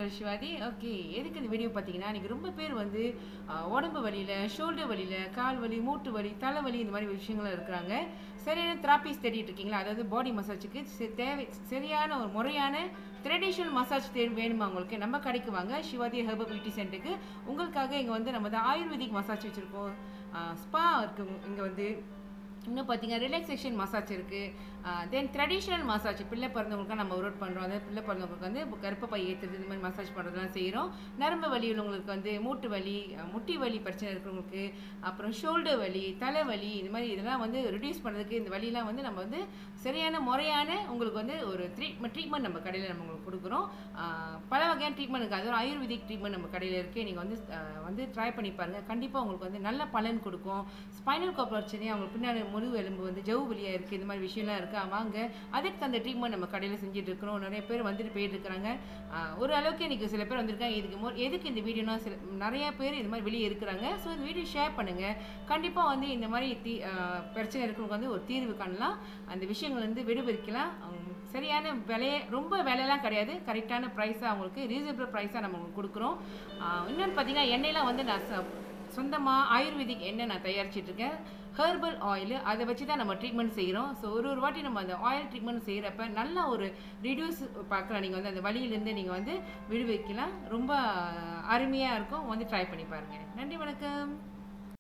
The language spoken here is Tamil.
சிவாதி ஓகே எதுக்கு இந்த வீடியோ பார்த்தீங்கன்னா இன்றைக்கி ரொம்ப பேர் வந்து அஹ், உடம்பு வலியில் ஷோல்டர் வலியில் கால் வலி மூட்டு வலி தலைவலி இந்த மாதிரி விஷயங்கள் இருக்கிறாங்க சரியான தெராப்பிஸ் தேடிட்டு இருக்கீங்களா அதாவது பாடி மசாஜுக்கு செ- தேவை சரியான ஒரு முறையான ட்ரெடிஷ்னல் மசாஜ் தேவை வேணுமா உங்களுக்கு நம்ம கடைக்கு வாங்க சிவாதி ஹெர்பல் பியூட்டி சென்டருக்கு உங்களுக்காக இங்கே வந்து நம்ம வந்து ஆயுர்வேதிக் மசாஜ் வச்சுருக்கோம் ஸ்பா இருக்குது இங்கே வந்து இன்னும் பார்த்தீங்கன்னா ரிலாக்ஸேஷன் மசாஜ் இருக்குது தென் ட்ரெடிஷ்னல் மசாஜ் பிள்ளை பிறந்தவங்களுக்கு நம்ம ஒர்க் பண்ணுறோம் அதாவது பிள்ளை பிறந்தவங்களுக்கு வந்து இப்போ கருப்பை ஏற்றுறது இந்த மாதிரி மசாஜ் பண்ணுறதுலாம் செய்கிறோம் நரம்பு வலி உள்ளவங்களுக்கு வந்து மூட்டு வலி அஹ், முட்டி வலி பிரச்சனை இருக்கிறவங்களுக்கு அப்புறம் ஷோல்டர் வலி தலைவலி இந்த மாதிரி இதெல்லாம் வந்து ரிடியூஸ் பண்ணுறதுக்கு இந்த வலிலாம் வந்து நம்ம வந்து சரியான முறையான உங்களுக்கு வந்து ஒரு ட்ரீட்மெண்ட் ட்ரீட்மெண்ட் நம்ம கடையில் நம்ம உங்களுக்கு கொடுக்குறோம் அஹ், பல வகையான ட்ரீட்மெண்ட் இருக்குது அது ஒரு ஆயுர்வேதிக் ட்ரீட்மெண்ட் நம்ம கடையில் இருக்குது நீங்கள் வந்து அஹ், வந்து ட்ரை பண்ணி பாருங்கள் கண்டிப்பாக உங்களுக்கு வந்து நல்ல பலன் கொடுக்கும் ஸ்பைனல் காப் பிரச்சனை அவங்களுக்கு பின்னாடி முதுகு எலும்பு வந்து ஜவு வலியாக இருக்குது இந்த மாதிரி விஷயம்லாம் இருக்கா வாங்க அதுக்கு தகுந்த ட்ரீட்மெண்ட் நம்ம கடையில் செஞ்சுட்டு இருக்கிறோம் நிறைய பேர் வந்துட்டு போயிட்டு இருக்கிறாங்க ஆஹ் ஒரு அளவுக்கு இன்னைக்கு சில பேர் வந்திருக்காங்க இதுக்கு மோ எதுக்கு இந்த வீடியோனா சில நிறைய பேர் இந்த மாதிரி வெளியே இருக்கிறாங்க ஸோ இந்த வீடியோ ஷேர் பண்ணுங்கள் கண்டிப்பாக வந்து இந்த மாதிரி தீ ஆஹ் பிரச்சனை இருக்கிறவங்க வந்து ஒரு தீர்வு காணலாம் அந்த விஷயங்கள் வந்து விடுவிக்கலாம் அவங்க சரியான விலையை ரொம்ப விலையெல்லாம் கிடையாது கரெக்டான ப்ரைஸாக அவங்களுக்கு ரீசனபிள் ப்ரைஸாக நம்ம உங்களுக்கு கொடுக்குறோம் ஆஹ் இன்னொன்று பார்த்தீங்கன்னா எண்ணெயெல்லாம் வந்து நான் ச- சொந்தமாக ஆயுர்வேதிக் எண்ணெய் நான் தயாரிச்சிட்டு இருக்கேன் ஹெர்பல் ஆயில் அதை வச்சு தான் நம்ம ட்ரீட்மெண்ட் செய்கிறோம் ஸோ ஒரு ஒரு வாட்டி நம்ம அந்த ஆயில் ட்ரீட்மெண்ட் செய்கிறப்ப நல்ல ஒரு ரிடியூஸ் பார்க்கலாம் நீங்கள் வந்து அந்த வலியிலேருந்து நீங்கள் வந்து விடுவிக்கலாம் ரொம்ப அருமையாக இருக்கும் வந்து ட்ரை பண்ணி பாருங்கள் நன்றி வணக்கம்